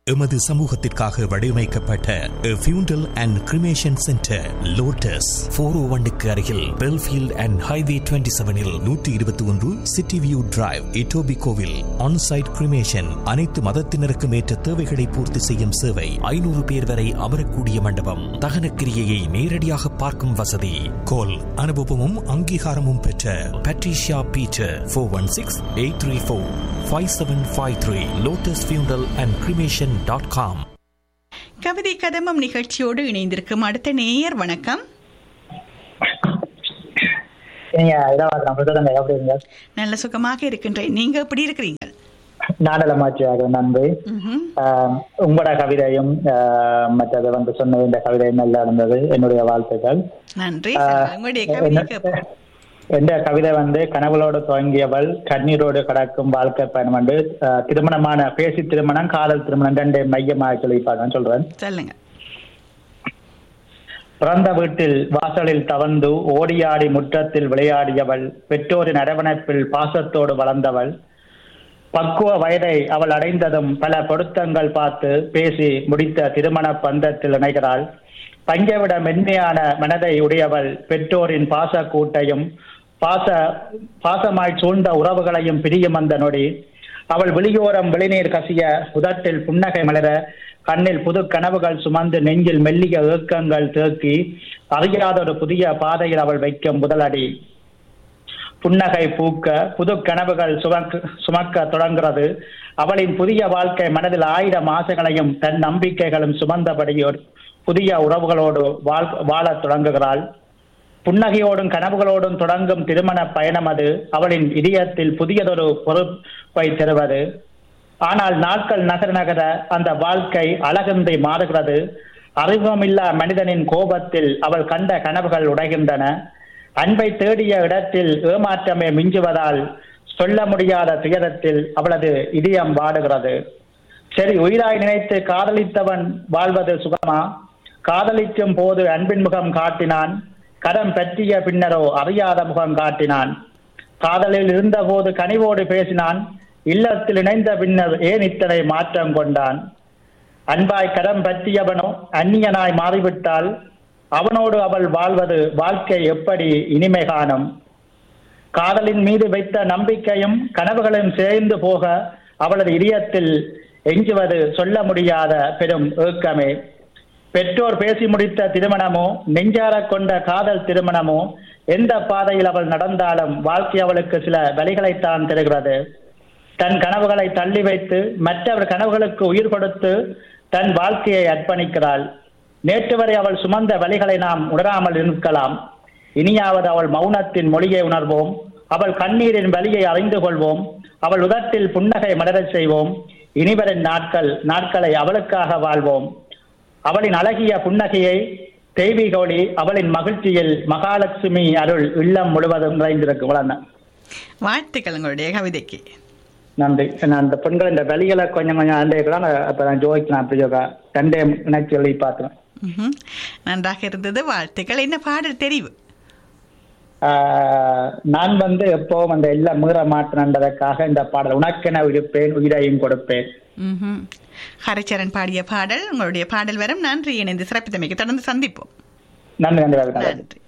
எமது சமூகத்திற்காக வடிவமைக்கப்பட்ட funeral and cremation centre lotus four O ஒன்னுக்கு அருகில் பெல்ஃபீல்ட் அண்ட் ஹைவே டுவெண்ட்டி செவனில் நூற்றி இருபத்தி ஒன்று சிட்டி வியூ டிரைவ் இட்டோபி கோவில் ஆன்சைட் கிரிமேஷன் அனைத்து மதத்தினருக்கும் ஏற்ற தேவைகளை பூர்த்தி செய்யும் சேவை ஐநூறு பேர் வரை அமரக்கூடிய மண்டபம் தகனக்கிரியையை நேரடியாக பார்க்கும் வசதி கோல் அனுபவமும் அங்கீகாரமும் பெற்ற Patricia Peter four one six eight three four five seven five three lotus funeral and cremation dot com கவிதை கதம்பம் நிகழ்ச்சியோடு இணைந்திருக்கும் அடுத்த நேயர் வணக்கம் நீங்க இதாவது நம்ம சொல்லுங்க எப்படி இருங்க நல்ல சுகமாக இருக்கின்றேன் நீங்க எப்படி இருக்கிறீங்க நாடலமாச்சியாக நன்றி ம்ஹும். ஆஹ் உங்களோட கவிதையும் ஆஹ் மற்றது வந்து சொன்ன இந்த கவிதையும் நல்லா இருந்தது என்னுடைய வாழ்த்துக்கள் நன்றி ஆஹ் உங்களுடைய கவிதை கேட்போம். எந்த கவிதை வந்து கனவுளோடு துவங்கியவள் கண்ணீரோடு கடக்கும் வாழ்க்கை பயணம் வந்து ஆஹ் திருமணமான பேசி திருமணம் காதல் திருமணம் ரெண்டு மையமாக சொல்லியிருப்பாங்கன்னு சொல்றேன் சொல்லுங்க பிறந்த வீட்டில் வாசலில் தவழ்ந்து ஓடியாடி முற்றத்தில் விளையாடியவள் பெற்றோரின் அரவணைப்பில் பாசத்தோடு வளர்ந்தவள் பக்குவ வயதை அவள் அடைந்ததும் பல பொருத்தங்கள் பார்த்து பேசி முடித்த திருமண பந்தத்தில் இணைகிறாள் பஞ்சவிட மென்மையான மனதை உடையவள் பெற்றோரின் பாச கூட்டையும் பாச பாசமாய் சூழ்ந்த உறவுகளையும் பிரியும் அந்த நொடி அவள் வெளியோரம் வெளிநீர் கசிய உதட்டில் புன்னகை மலர கண்ணில் புது கனவுகள் சுமந்து நெஞ்சில் மெல்லிய ஏக்கங்கள் தேக்கி அறியாத ஒரு புதிய பாதையில் அவள் வைக்கும் முதலடி புன்னகை பூக்க புது கனவுகள் சுமக்க சுமக்க தொடங்குகிறது அவளின் புதிய வாழ்க்கை மனதில் ஆயிரம் ஆசைகளையும் தன் நம்பிக்கைகளும் சுமந்தபடி ஒரு புதிய உறவுகளோடு வாழ் வாழத் தொடங்குகிறாள் புன்னகையோடும் கனவுகளோடும் தொடங்கும் திருமண பயணம் அது அவளின் இதயத்தில் புதியதொரு பொறுப்பை தருவது ஆனால் நாட்கள் நகர நகர அந்த வாழ்க்கை அழகின்றி மாறுகிறது அறிமுகமில்லா மனிதனின் கோபத்தில் அவள் கண்ட கனவுகள் உடைகின்றன அன்பை தேடிய இடத்தில் ஏமாற்றமே மிஞ்சுவதால் சொல்ல முடியாத துயரத்தில் அவளது இதயம் வாடுகிறது சரி உயிராய் நினைத்து காதலித்தவன் வாழ்வது சுகமா காதலிக்கும் போது அன்பின் முகம் காட்டினான் கரம் பற்றிய பின்னரோ அறியாத முகம் காட்டினான் காதலில் இருந்தபோது கனிவோடு பேசினான் இல்லத்தில் இணைந்த பின்னர் ஏன் இத்தனை மாற்றம் கொண்டான் அன்பாய் கரம் பற்றியவனோ அந்நியனாய் மாறிவிட்டால் அவனோடு அவள் வாழ்வது வாழ்க்கை எப்படி இனிமை காணும் காதலின் மீது வைத்த நம்பிக்கையும் கனவுகளும் சேர்ந்து போக அவளது இதயத்தில் எஞ்சுவது சொல்ல முடியாத பெரும் ஏக்கமே பெற்றோர் பேசி முடித்த திருமணமோ நெஞ்சார கொண்ட காதல் திருமணமோ எந்த பாதையில் அவள் நடந்தாலும் வாழ்க்கை அவளுக்கு சில வழிகளைத்தான் தருகிறது தன் கனவுகளை தள்ளி வைத்து மற்றவர் கனவுகளுக்கு உயிர் கொடுத்து தன் வாழ்க்கையை அர்ப்பணிக்கிறாள் நேற்று வரை அவள் சுமந்த வழிகளை நாம் உணராமல் இருக்கலாம் இனியாவது அவள் மௌனத்தின் மொழியை உணர்வோம் அவள் கண்ணீரின் வலியை அறிந்து கொள்வோம் அவள் உதட்டில் புன்னகை மலரச் செய்வோம் இனிவரின் நாட்கள் நாட்களை அவளுக்காக வாழ்வோம் அவளின் அழகிய புன்னகையை தெய்வீக ஒளி அவளின் மகிழ்ச்சியில் மகாலட்சுமி அருள் இல்லம் முழுவதும் நிறைந்திருக்கு வளர்ந்த வாழ்த்துக்கள் உங்களுடைய கவிதைக்கு நன்றி நான் அந்த பெண்கள் இந்த வழிகளை கொஞ்சம் கொஞ்சம் அண்டைக்கலாம் அப்ப நான் ஜோதிக்கலாம் அப்படி ஜோகா ரெண்டே நினைச்சு எழுதி பார்த்தேன் ம்ஹும். நன்றாக இருந்தது வாழ்த்துக்கள் என்ன பாடல் தெரிவு ஆஹ் நான் வந்து எப்பவும் அந்த எல்லாம் மீற மாட்டேன்றதற்காக இந்த பாடல் உனக்கென இருப்பேன் உயிரையும் கொடுப்பேன் ம்ஹும். ஹரிச்சரன் பாடிய பாடல் உங்களுடைய பாடல் வரும் நன்றி இணைந்து சிறப்பித்தமைக்கு தொடர்ந்து சந்திப்போம் நன்றி நன்றி ரவி. நன்றி